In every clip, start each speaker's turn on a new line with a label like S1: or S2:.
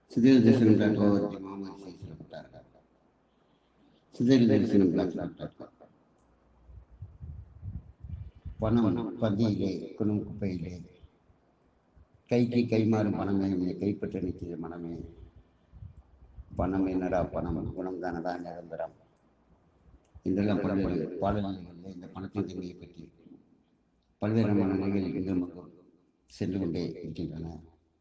S1: சிதில் தரிசனம் dot O R G மாமரிசை சொல்லப்பட்டார் சிதில் தரிசனம் dot பணம் பந்தியிலே குணம் குப்பையிலே கைக்கு கைமாறும் பணமே நீ கைப்பற்ற நிற்கிற மனமே பணம் என்னடா பணம் குணம் தானடா நிரந்தரம் என்றெல்லாம் பல்வேறு பாடல்களில் இந்த பணத்தின் தன்மையை பற்றி பல்வேறு நிலைகள் இன்றும் அங்கும் சென்று கொண்டே இருக்கின்றன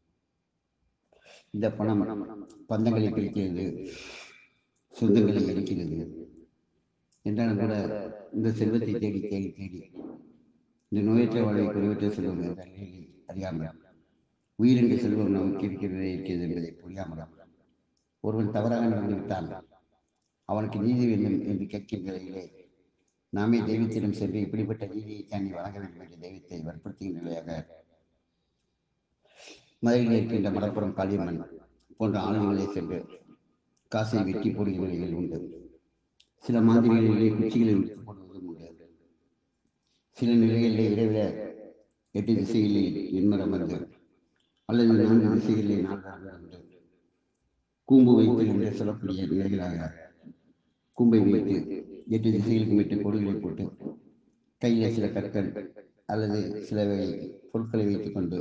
S1: இந்த பணம் பந்தங்களை பிரிக்கிறது சொந்தங்களை அளிக்கிறது என்றாலும் கூட இந்த செல்வத்தை தேடி தேடி தேடி இந்த நோயற்ற வாழ்வை குறைவற்ற செல்வம் என்ற நிலையில் அறியாமல் உயிரென்ற செல்வம் நமக்கு இருக்கிறதே இருக்கிறது என்பதை புரியாமல் ஒருவன் தவறாக நடந்துவிட்டான் அவனுக்கு நீதி வேண்டும் என்று கேட்கின்ற நிலையிலே நாமே தெய்வத்திடம் சென்று இப்படிப்பட்ட நீதியை தானே வழங்க வேண்டும் என்ற தெய்வத்தை வற்புறுத்துகின்ற நிலையாக மதுரையில் இருக்கின்ற மலப்புறம் காளியம்மன் போன்ற ஆளுநர்களை சென்று காசை வெட்டி போடுகிற நிலைகள் உண்டு சில மாதிரிகளிலே குச்சிகளை விட்டு போடுவதும் உண்டு சில நிலைகளிலே இரவில எட்டு திசைகளில் எண்மர் அமர்ந்து அல்லது நான்கு திசைகளிலே நான்கு அமர்ந்து கூம்பு வைத்து என்று சொல்லக்கூடிய நிலைகளாக கூம்பை வைத்து எட்டு திசைகளுக்கு எட்டு கோடுகளை போட்டு கையில் சில கற்கள் அல்லது சில பொருட்களை வைத்துக் கொண்டு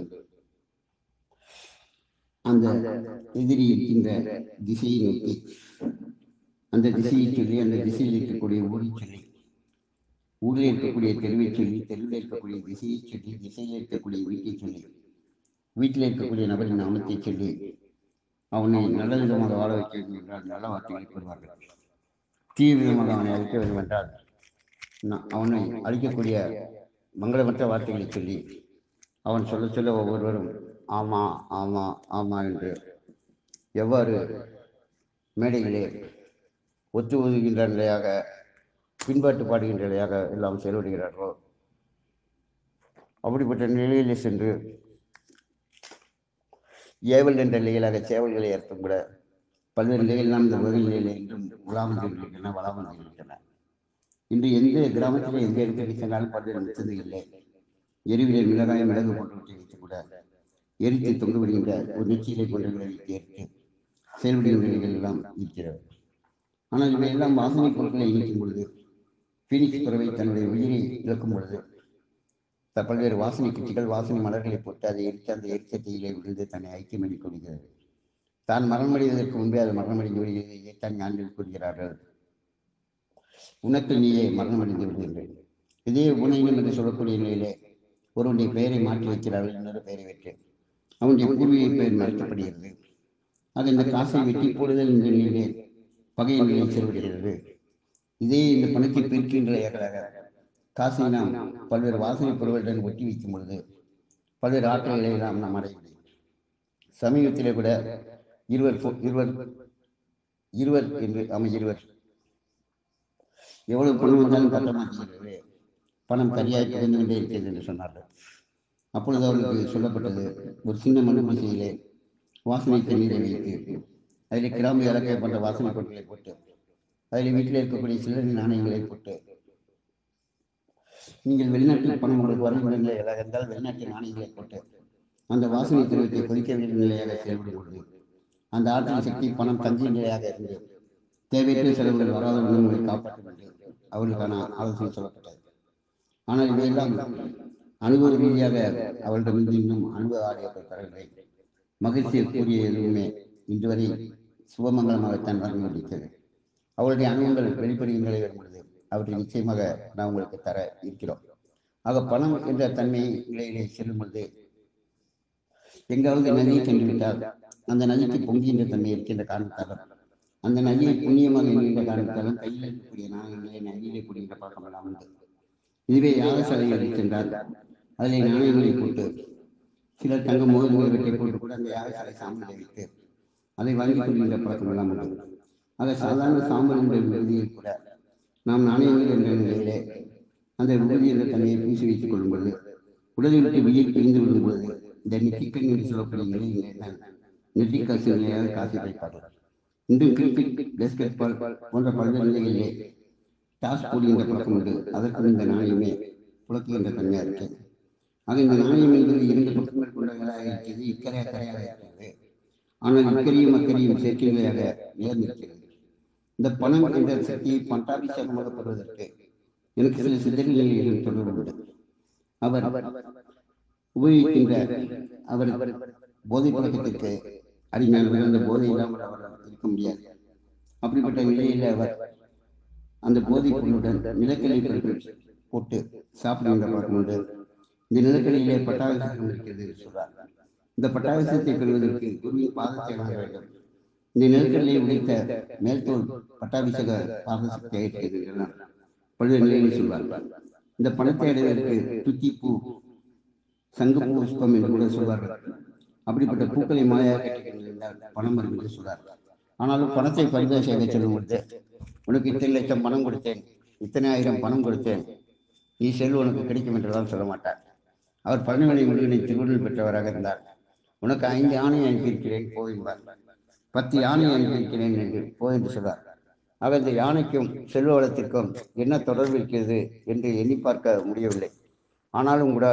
S1: அந்த எதிரி இருக்கின்ற திசையை நோக்கி அந்த திசையை சொல்லி அந்த திசையில் இருக்கக்கூடிய ஊரை சொல்லி ஊரில் இருக்கக்கூடிய தெருவை சொல்லி தெருவில் இருக்கக்கூடிய திசையை சொல்லி திசையில் இருக்கக்கூடிய வீட்டை சொல்லி வீட்டில் இருக்கக்கூடிய நபரின் நாமத்தை சொல்லி அவனை நல்ல விதமாக வாழ வைக்க வேண்டும் என்றால் நல்ல வார்த்தைகளை கூறுவார்கள் தீய விதமாக அவனை அழிக்க வேண்டும் என்றால் அவனை அழிக்கக்கூடிய மங்களமற்ற வார்த்தைகளை சொல்லி அவன் சொல்ல சொல்ல ஒவ்வொருவரும் ஆமா ஆமா ஆமா என்று எவ்வாறு மேடைகளே ஒத்து ஒதுகின்ற நிலையாக பின்பாட்டு பாடுகின்ற நிலையாக எல்லாம் செயல்படுகிறார்களோ அப்படிப்பட்ட நிலையிலே சென்று ஏவல் என்ற நிலையிலாக சேவல்களை ஏற்படும் கூட பல்வேறு நிலைகளெல்லாம் இந்த உலக நிலையில இன்றும் உலாமல் இருக்கின்றன வளாமல் இருக்கின்றன இன்று எந்த கிராமத்திலே எந்த இடத்துக்கு சென்றாலும் பல்வேறு நிச்சயங்களிலே எரிவிலே மிளகாய் மிளகு போன்றவற்றை வைத்து கூட எரித்து தொங்க விடுகின்ற ஒரு நிச்சயிலை போன்றவர்களை ஏற்று செயல்படுகின்ற நிலைகள் எல்லாம் இருக்கிறது ஆனால் இவையெல்லாம் வாசனை பொருட்களை இணைக்கும் பொழுது பீனிக்ஸ் பறவை தன்னுடைய உயிரை இழக்கும் பொழுது பல்வேறு வாசனை குச்சிகள் வாசனை மலர்களை போட்டு அதை எரித்து அந்த எரிச்சத்தையிலே விழுந்து தன்னை ஐக்கியமணி கொள்கிறது தான் மரணமடைவதற்கு முன்பே அது மரணமடைந்து விடுகிறது இதைத்தான் ஞானிகள் கூறுகிறார்கள் உனக்கு நீயே மரணமடைந்து விடுகின்றேன் இதே உணயினம் என்று சொல்லக்கூடிய நிலையிலே ஒருவனுடைய பெயரை மாற்றி வைக்கிறார்கள் இன்னொரு பெயரை வைத்து அவனுடைய பூர்வீக பெயர் மறைக்கப்படுகிறது அது இந்த காசை வெட்டி போடுதல் என்ற நிலையிலே பகைய நிலையில் செல்விடுகிறது இதே இந்த பணத்தை பிரிக்கின்ற ஏகலாக காசை நாம் பல்வேறு வாசனை பொருள்களுடன் ஒட்டி வைக்கும் பொழுது பல்வேறு ஆற்றல்களை நாம் நாம் அடைய முடியும் சமீபத்திலே கூட இருவர் இருவர் இருவர் என்று அமை இருவர் எவ்வளவு பணம் வந்தாலும் கட்ட மாட்டேங்கிறது பணம் கரியாய் புகுந்து கொண்டே இருக்கிறது என்று சொன்னார்கள் அப்பொழுது அவர்களுக்கு சொல்லப்பட்டது ஒரு சின்ன மண் குடிசையிலே வாசனை தண்ணீரை வைத்து அதில் கிராம இலக்கை போன்ற வாசனை பொருட்களை போட்டு அதில் வீட்டில் இருக்கக்கூடிய சில்லறை நாணயங்களை போட்டு நீங்கள் வெளிநாட்டில் பணம் உங்களுக்கு வரும் நிலையாக இருந்தால் வெளிநாட்டு நாணயங்களை போட்டு அந்த வாசனை திரவத்தை கொதிக்க வேண்டிய நிலையாக செயல்படும் பொழுது அந்த ஆற்றல் சக்தி பணம் தங்கிய நிலையாக இருந்து தேவையற்ற செலவுகள் வராத உங்களை காப்பாற்றும் என்று அவர்களுக்கான ஆலோசனை சொல்லப்பட்டது ஆனால் இவையெல்லாம் அனுபவ ரீதியாக அவர்களிடமிருந்து இன்னும் அனுபவ ஆடியோக்கள் தரவில்லை மகிழ்ச்சியை கூறிய எதுவுமே இன்று வரை சுபமங்கலமாகத்தான் வர முடித்தது அவருடைய அனுபவங்கள் வெளிப்படுகின்ற வரும் பொழுது அவற்றை நிச்சயமாக நான் உங்களுக்கு தர இருக்கிறோம் ஆக பணம் என்ற தன்மை நிலையிலே செல்லும் பொழுது எங்காவது நதியை சென்று விட்டால் அந்த நதிக்கு பொங்குகின்ற தன்மை இருக்கின்ற காரணத்தாலும் அந்த நதியை புண்ணியமாக என்கின்ற காரணத்தாலும் கையில் இருக்கக்கூடிய நாணயங்களை நதியிலே கூடுகின்ற பழக்கம் எல்லாம் உண்டு இதுவே யாகசாலைகளில் சென்றால் அதில் நாணயங்களை போட்டு சிலர் தங்க மோதிரத்தை போட்டு கூட அந்த யாகசாலை சாம்பலை வைத்து அதை வாங்கிக் கொள்கின்ற பழக்கம் எல்லாம் உண்டு ஆக சாதாரண சாம்பல் என்ற விடுதியில் கூட நாம் நாணயங்கள் என்ற நிலையிலே அந்த விடுதி என்ற தன்மையை பூசி வைத்துக் கொள்ளும் பொழுது உடலை விட்டு உயிர் பிரிந்து விடும் பொழுது இந்த நெற்றிக்கண் என்று சொல்லக்கூடிய நிலையிலே தான் நெற்றி காசு நிலையாக காசை வைப்பார்கள் இன்றும் கிரிக்கெட் பேஸ்கெட் பால் போன்ற பல்வேறு நிலைகளிலே டாஸ் போடுகின்ற பழக்கம் உண்டு அதற்கு இந்த நாணயமே புழக்குகின்ற தன்மையாக இருக்கிறது ஆக இந்த நாணயம் என்பது இரண்டு பக்கங்கள் கொண்டவர்களாக இருக்கிறது இக்கரையாக கரையாக இருக்கிறது ஆனால் இக்கரையும் அக்கறையும் செயற்கை நிலையாக நேர்ந்திருக்கிறது இந்த பணம் என்ற சக்தியை பட்டாபிஷேகமாக பெறுவதற்கு எனக்கு சில சிந்தனை நிலைகளில் தொடர்பு உண்டு அவர் உபயோகிக்கின்ற அவர் போதை பழக்கத்திற்கு அடிமையானவர் அந்த போதை இல்லாமல் அவர் இருக்க முடியாது அப்படிப்பட்ட நிலையில் அவர் அந்த போதைப் பொருளுடன் நிலக்கடலை பொருட்கள் போட்டு சாப்பிடுகின்ற பழக்கம் உண்டு இந்த நிலக்கடலையிலே பட்டாபிஷேகம் இருக்கிறது என்று சொல்றார் இந்த பட்டாபிஷேகத்தை பெறுவதற்கு குருவின் பாதத்தை வாங்க வேண்டும் இந்த நிலக்கடலை உடைத்த மேல்தோல் பட்டாபிஷேக பாதசக்தியாக இருக்கிறது என்றார் பல்வேறு நிலையில் சொல்வார்கள் இந்த பணத்தை அடைவதற்கு துத்திப்பூ சங்கப்பூ புஷ்பம் என்று கூட சொல்வார்கள் அப்படிப்பட்ட பூக்களை மாலையாக கட்டிக்கொண்டிருந்தால் பணம் வரும் என்று சொல்வார்கள் ஆனாலும் பணத்தை பரிதாசமாக சொல்லும் பொழுது உனக்கு இத்தனை லட்சம் பணம் கொடுத்தேன் இத்தனை ஆயிரம் பணம் கொடுத்தேன் நீ செல்வ உனக்கு கிடைக்கும் என்றுதான் சொல்ல மாட்டார் அவர் பழனிமலை முருகனை திருவள்ளுவர் பெற்றவராக இருந்தார் உனக்கு ஐந்து யானை அனுப்பியிருக்கிறேன் போ என்பார் பத்து யானை அனுப்பியிருக்கிறேன் என்று போ என்று சொல்வார் ஆக இந்த யானைக்கும் செல்வ வளத்திற்கும் என்ன தொடர்பு இருக்கிறது என்று எண்ணி பார்க்க முடியவில்லை ஆனாலும் கூட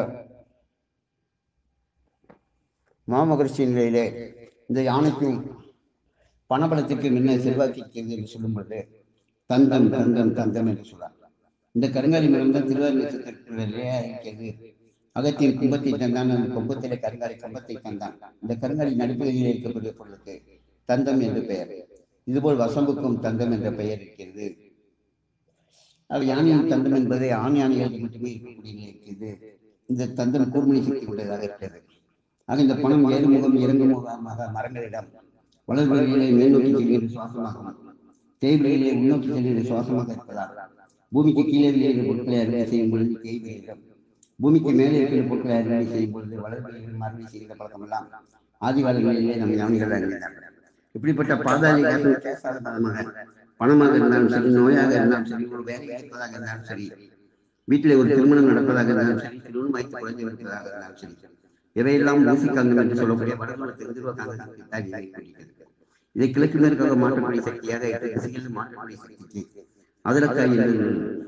S1: மாமகர்ஷி நிலையிலே இந்த யானைக்கும் பணபலத்திற்கு என்ன செல்வாக்கு இருக்கிறது என்று சொல்லும் பொழுது தந்தம் தந்தம் தந்தம் என்று சொல்றார் இந்த கருங்காலி மரம் தான் திருவாரூர் நட்சத்திரத்திலே இருக்கிறது அகத்தின் கும்பத்தை தந்தான் அந்த கும்பத்திலே கருங்காலி கம்பத்தை தந்தான் இந்த கருங்காலி நடுப்பகுதியில் இருக்கக்கூடிய பொருளுக்கு தந்தம் என்று பெயர் இதுபோல் வசம்புக்கும் தந்தம் என்ற பெயர் இருக்கிறது அது யானையின் தந்தம் என்பது ஆண் யானைகளுக்கு மட்டுமே இருக்கக்கூடிய நிலை இருக்கிறது இந்த தந்தம் கூர்மணி சக்தி கொண்டதாக இருக்கிறது ஆக இந்த பணம் ஏறு முகம் இறங்கு முகமாக மரங்களிடம் வளர்வழியிலே மேல்நோக்கி செல்கின்ற சுவாசமாகும் தேய்வழியிலே உள்நோக்கி செல்கின்ற சுவாசமாக இருப்பதால் பூமிக்கு கீழே விளைகிற பொருட்களை அறுவடை செய்யும் பொழுது தேய்வழியிடம் பூமிக்கு மேலே இருக்கிற பொருட்களை அறுவடை செய்யும் பொழுது வளர்வழியில் மறுவடை செய்கிற பழக்கமெல்லாம் ஆதிவாளர்களிலே நம் ஞானிகள் அறிந்தார்கள் இப்படிப்பட்ட பாதாளி பேசாத பணமாக பணமாக இருந்தாலும் சரி நோயாக இருந்தாலும் சரி ஒரு வேலை இருப்பதாக இருந்தாலும் சரி வீட்டிலே ஒரு திருமணம் நடப்பதாக இருந்தாலும் சரி திருமணம் வைத்து குழந்தை இருப்பதாக இருந்தாலும் சரி இவையெல்லாம் ஊசிக்காந்தம் என்று சொல்லக்கூடிய வடகுலத்தில் திருவக்காந்தம் இதை கிழக்கு மேற்காக மாற்றக்கூடிய சக்தியாக எட்டு திசைகளில் மாற்றக்கூடிய சக்திக்கு அதிரக்காய் என்று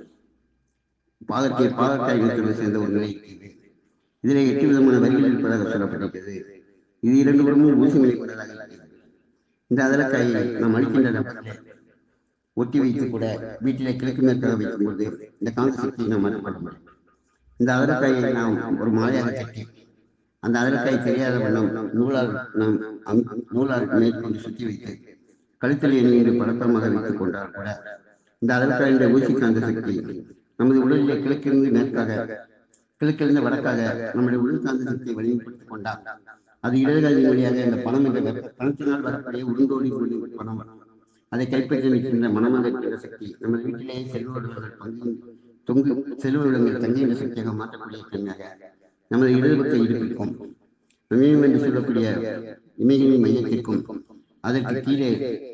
S1: பாகற்காய் பாகற்காய் இனத்தோடு சேர்ந்த ஒரு நிலை இருக்கிறது இதிலே எட்டு விதமான வரிகள் இருப்பதாக சொல்லப்பட்டிருக்கிறது இது இரண்டு புறமும் ஊசி நிலை கொண்டதாக இருக்கிறது இந்த அதலக்காயை நாம் அளிக்கின்ற நபர்களே ஒட்டி வைத்து கூட வீட்டிலே கிழக்கு மேற்காக வைக்கும் பொழுது இந்த காந்த சக்தியை நாம் மறுபட முடியும் இந்த அதலக்காயை நாம் ஒரு மாலையாக கட்டி அந்த அதலக்காய் தெரியாத வண்ணம் நூலால் நாம் அம்- நூலால் மேற்கொண்டு சுற்றி வைத்து கழுத்தில் எண்ணிய பழக்கமாக வைத்துக் கொண்டால் கூட இந்த அதலக்காயின் ஊசி காந்த சக்தி நமது உடலிலே கிழக்கிலிருந்து மேற்காக கிழக்கிலிருந்து வடக்காக நம்முடைய உடல் காந்த சக்தியை வலிமைப்படுத்திக் கொண்டால் அது இடதுகாலின் வழியாக இந்த பணம் என்ற வெப்ப பணத்தினால் வரக்கூடிய உருண்டோடி கூடிய பணம் அதை கைப்பற்றி நிற்கின்ற மனமாக இருக்கின்ற சக்தி நமது வீட்டிலேயே செல்வ வளங்கள் பங்கு தொங்கு செல்வ வளங்கள் தங்குகின்ற சக்தியாக மாற்றக்கூடிய தன்மையாக நமது இடது பக்க இடுப்பிற்கும் இமயம் என்று சொல்லக்கூடிய இமயங்களின் மையத்திற்கும் அதற்கு கீழே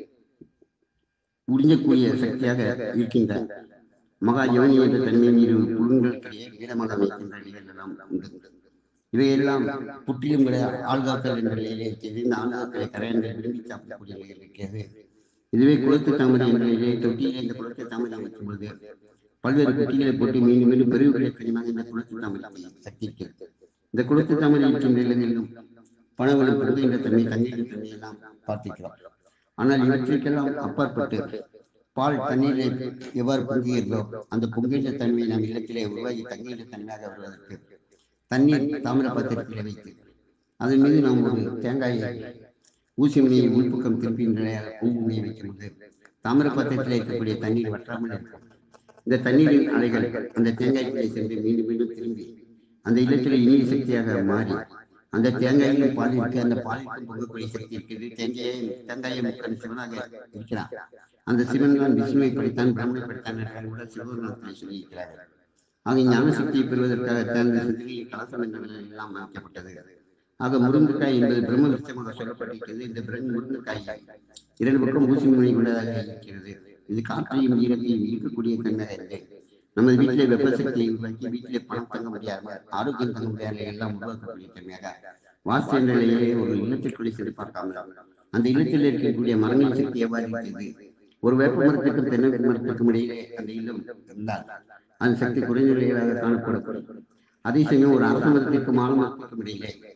S1: உறிஞ்சக்கூடிய சக்தியாக இருக்கின்ற மகா யோனி என்ற தன்மையின் இரு புலன்களுக்கிடையே வீரமாக அமைக்கின்ற நிலைகள் எல்லாம் உண்டு இவையெல்லாம் புற்றிலும் கூட ஆள்காத்தல் என்ற நிலையிலே இருக்கிறது இந்த ஆள்காக்களை கரையான்கள் விரும்பி சாப்பிடக்கூடிய நிலையில் இருக்கிறது இதுவே குளத்து தாமரை என்ற நிலையை தொட்டியிலே இந்த குளத்து தாமரை அமைக்கும் பொழுது பல்வேறு குட்டிகளை போட்டு மீண்டும் மீண்டும் பெருவுகளை கனிமாக இந்த குளத்து தாமரை சக்தி இருக்கிறது இந்த குளத்து தாமரை இருக்கின்ற நிலையிலும் பணவளம் பெருகின்ற தன்மை தண்ணீரின் தன்மை எல்லாம் பார்த்திருக்கிறோம் ஆனால் இவற்றிற்கெல்லாம் அப்பாற்பட்டு பால் தண்ணீரை எவ்வாறு பொங்குகிறதோ அந்த பொங்குகின்ற தன்மையை நம் இல்லத்திலே உருவாகி தங்குகின்ற தன்மையாக வருவதற்கு தண்ணீர் தாமிர பாத்திரத்தில் வைத்து அதன் மீது நாம் ஒரு தேங்காயை ஊசி முனையை உள்பக்கம் திருப்பின்ற நிலையாக பூம்பு முனையை வைக்கும்போது தாமிர பாத்திரத்தில் இருக்கக்கூடிய தண்ணீர் வற்றாமல் இருக்கும் இந்த தண்ணீரின் அலைகள் அந்த தேங்காய்க்குள்ளே சென்று மீண்டும் மீண்டும் திரும்பி அந்த இல்லத்தில் இனிய சக்தியாக மாறி அந்த தேங்காயிலும் பால் இருக்கு அந்த பாலிற்கும் பொங்கக்கூடிய சக்தி இருக்குது தேங்காயை தேங்காயை முக்கன் சிவனாக இருக்கிறான் அந்த சிவன் தான் விஷ்ணுவை படித்தான் பிரம்மனை படித்தான் என்றால் கூட சிவபெருமானத்தில் சொல்லியிருக்கிறார்கள் ஆக ஞான சக்தியை பெறுவதற்காக தேர்ந்த சிந்தனையில் கலசம் என்ற நிலையில் எல்லாம் அமைக்கப்பட்டது ஆக முருங்கைக்காய் என்பது பிரம்ம விருட்சமாக சொல்லப்பட்டிருக்கிறது இந்த பிரம்ம முருங்கைக்காய் இரண்டு பக்கம் ஊசி முனை கொண்டதாக இருக்கிறது இது காற்றையும் ஈரத்தையும் ஈர்க்கக்கூடிய தன்மையாக இல்லை நமது வீட்டிலே வெப்ப சக்தியை உருவாக்கி வீட்டிலே பணம் தங்க முடியாமல் ஆரோக்கியம் தங்க முடியாத எல்லாம் உருவாக்கக்கூடிய தன்மையாக வாஸ்து என்ற நிலையிலே ஒரு இல்லத்திற்குள்ளே சென்று பார்க்காமல் அந்த இல்லத்தில் இருக்கக்கூடிய மரங்களின் சக்தி எவ்வாறு இருக்கிறது ஒரு வேப்ப மரத்துக்கும் தென்னை மரத்துக்கும் இடையிலே அந்த இல்லம் இருந்தால் அந்த சக்தி குறைந்த நிலைகளாக காணப்படப்படும் அதே சமயம் ஒரு அரச மரத்திற்கும் ஆலமரத்திற்கும் இடையிலே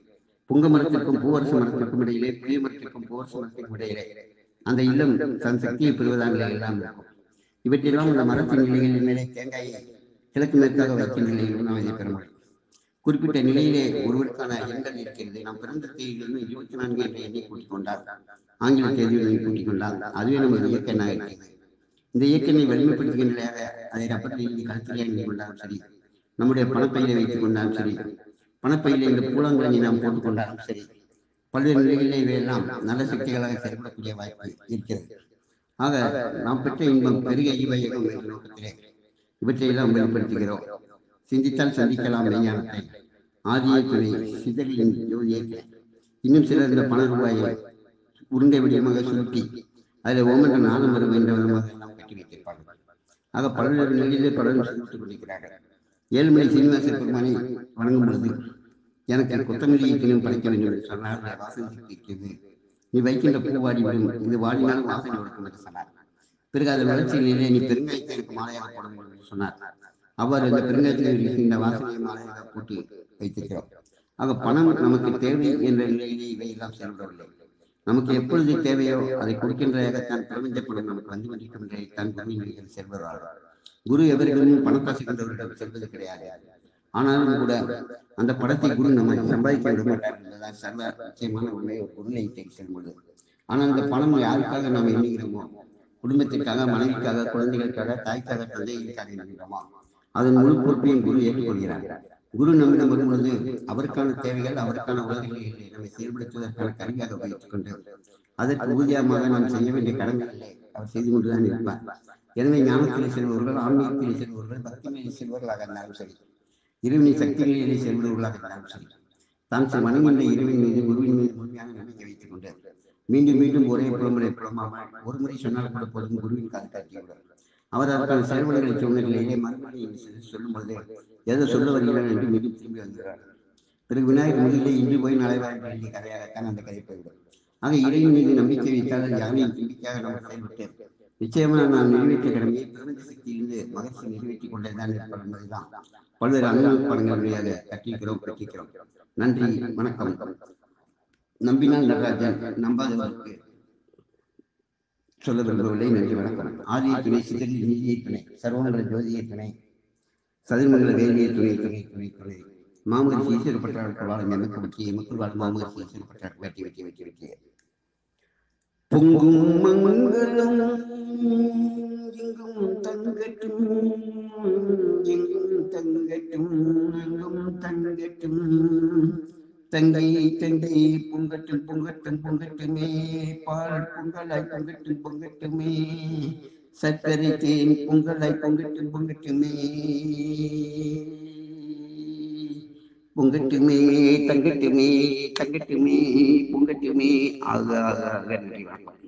S1: புங்க மரத்திற்கும் பூவரசு மரத்திற்கும் இடையிலே புளிய மரத்திற்கும் பூவரசு மரத்திற்கும் இடையிலே அந்த இல்லம் தன் சக்தியை பெறுவதாக எல்லாம் இருக்கும் இவற்றெல்லாம் இந்த மரத்தின் நிலைகளின் மேலே தேங்காயை கிழக்கு மேற்காக வைக்கும் நிலையிலும் நாம் இதை பெற முடியும் குறிப்பிட்ட நிலையிலே ஒருவருக்கான எண்கள் இருக்கிறது நாம் பிறந்த தேதியிலிருந்து இருபத்தி நான்கு என்ற எண்ணை கூட்டிக் கொண்டால் ஆங்கில தேதியில் கூட்டிக் கொண்டால் அதுவே நமது இயக்க எண்ணாக இருக்கிறது இந்த இயக்கத்தை வலிமைப்படுத்துகின்ற நிலையாக அதை ரப்பர் எழுதி கழுத்திலே அணிந்து கொண்டாலும் சரி நம்முடைய பணப்பையில வைத்துக் கொண்டாலும் சரி பணப்பையில இந்த பூலங்களை நாம் போட்டுக் கொண்டாலும் சரி பல்வேறு நிலைகளிலே இவையெல்லாம் நல்ல சக்திகளாக செயல்படக்கூடிய வாய்ப்பு இருக்கிறது ஆக நாம் பெற்ற இன்பம் பெருக இவையகம் என்ற நோக்கத்திலே இவற்றையெல்லாம் வெளிப்படுத்துகிறோம் சிந்தித்தால் சந்திக்கலாம் மெய்ஞானத்தை ஆதியை துணை சிதறியின் ஜோதியை இன்னும் சிலர் இந்த பண ரூபாயை உருண்டை வடிவமாக சுருட்டி அதில் ஓமன்ற நாதம் வரும் என்ற விதமாக எல்லாம் கட்டி வைத்திருப்பார்கள் ஆக பலர் நிலையிலே பலரும் சிந்தித்துக் கொண்டிருக்கிறார்கள் ஏழுமலை சீனிவாச பெருமானை வணங்கும் பொழுது எனக்கு கொத்தமல்லி ஈட்டினும் படைக்க வேண்டும் என்று சொன்னார் நான் வாசனை இருக்கிறது நீ வைக்கின்ற பூ வாடிவிடும் இது வாடினாலும் வாசனை கொடுக்கும் என்று சொன்னார் பிறகு அதன் வளர்ச்சியிலே நீ பெருங்காயத்தை எனக்கு மாலையாக போட வேண்டும் என்று சொன்னார் அவ்வாறு இந்த பெருங்காயத்தில் இருக்கின்ற வாசனையை மாலையாக போட்டு வைத்திருக்கிறோம் ஆக பணம் நமக்கு தேவை என்ற நிலையிலே இவை எல்லாம் செயல்படவில்லை நமக்கு எப்பொழுது தேவையோ அதை கொடுக்கின்றதான் பிரபஞ்ச பணம் நமக்கு வந்து கொண்டிருக்கும் நிலையைத்தான் குருவின் நிலையில் செல்வதார்கள் குரு எவர்களும் பணக்காசு கொண்டவர்களிடம் செல்வது கிடையாது ஆனாலும் கூட அந்த படத்தை குரு நம்ம சம்பாதிக்க விட மாட்டார் என்பதுதான் சர்வ நிச்சயமான உண்மை ஒரு பொருளை தேடி செல்வது ஆனால் அந்த பணம் யாருக்காக நாம் எண்ணுகிறோமோ குடும்பத்திற்காக மனைவிக்காக குழந்தைகளுக்காக தாய்க்காக தந்தைகளுக்காக எண்ணுகிறோமோ அதன் முழு பொறுப்பையும் குரு ஏற்றுக்கொள்கிறார் குரு நம்மிடம் வரும்பொழுது அவருக்கான தேவைகள் அவருக்கான உலகங்களில் நம்மை செயல்படுத்துவதற்கான கருவியாக வைத்துக் கொண்டு அதற்கு ஊதியமாக நாம் செய்ய வேண்டிய கடமைகளை அவர் செய்து கொண்டுதான் இருப்பார் எனவே ஞானத்தில் செல்பவர்கள் ஆன்மீகத்தில் செல்பவர்கள் பக்திமையில் செல்பவர்களாக இருந்தாலும் சரி இறைவனின் சக்திகளிலே செல்பவர்களாக இருந்தாலும் சரி தான் மனமில்லை இறைவன் மீது குருவின் மீது முழுமையான நம்பிக்கை வைத்துக் கொண்டு மீண்டும் மீண்டும் ஒரே புலம்பலை புலமாமல் ஒரு முறை சொன்னால் கூட போதும் குருவின் காது காட்டியவர் அவர் அதற்கான செயல்பாடுகளை சொன்ன நிலையிலே மறுபடியும் சொல்லும் பொழுது எதை சொல்ல வருகிறார் என்று மீண்டும் திரும்பி வந்துகிறார் பிறகு விநாயகர் முதலில் இன்று போய் நாளை வாய் வேண்டிய கதையாகத்தான் அந்த கதை போய்விடும் ஆக இறைவன் மீது நம்பிக்கை வைத்தால் யாரையும் நம்பிக்கையாக நாம் செயல்பட்டு நிச்சயமாக நாம் நிறைவேற்றிய கடமையை பிரபஞ்ச சக்தியிலிருந்து மகிழ்ச்சி நிறைவேற்றிக் கொண்டேதான் இருப்பார் என்பதுதான் பல்வேறு அனுபவ படங்கள் வழியாக கற்றிருக்கிறோம் கற்றிருக்கிறோம் நன்றி வணக்கம் நம்பினால் நடராஜன் நம்பாதவருக்கு சொல்ல விரும்பவில்லை நன்றி வணக்கம் ஆதிய துணை சிதறில் நீதியை துணை சர்வமங்கல ஜோதியை துணை சதுர்மங்கல வேலியை துணை துணை துணை துணை மாமகரிஷி ஈஸ்வரப்பட்டாருக்கு வாழும் எமக்கு வெற்றியை மக்கள் வாழும் மாமகரிஷி ஈஸ்வரப்பட்டாருக்கு வெற்றி வெற்றி வெற்றி வெற்றி பொங்கும் மங்களம் எங்கும் தங்கட்டும் எங்கும் தங்கட்டும் எங்கும் தங்கட்டும் தங்கை தங்கை பொங்கட்டும் பொங்கட்டும் பொங்கட்டுமே பால் பொங்கலாய் பொங்கட்டும் பொங்கட்டுமே சர்க்கரை தேன் பொங்கலாய் பொங்கட்டும் பொங்கட்டுமே பொங்கட்டுமே தங்கட்டுமே தங்கட்டுமே பொங்கட்டுமே ஆக ஆக ஆக நன்றி வணக்கம்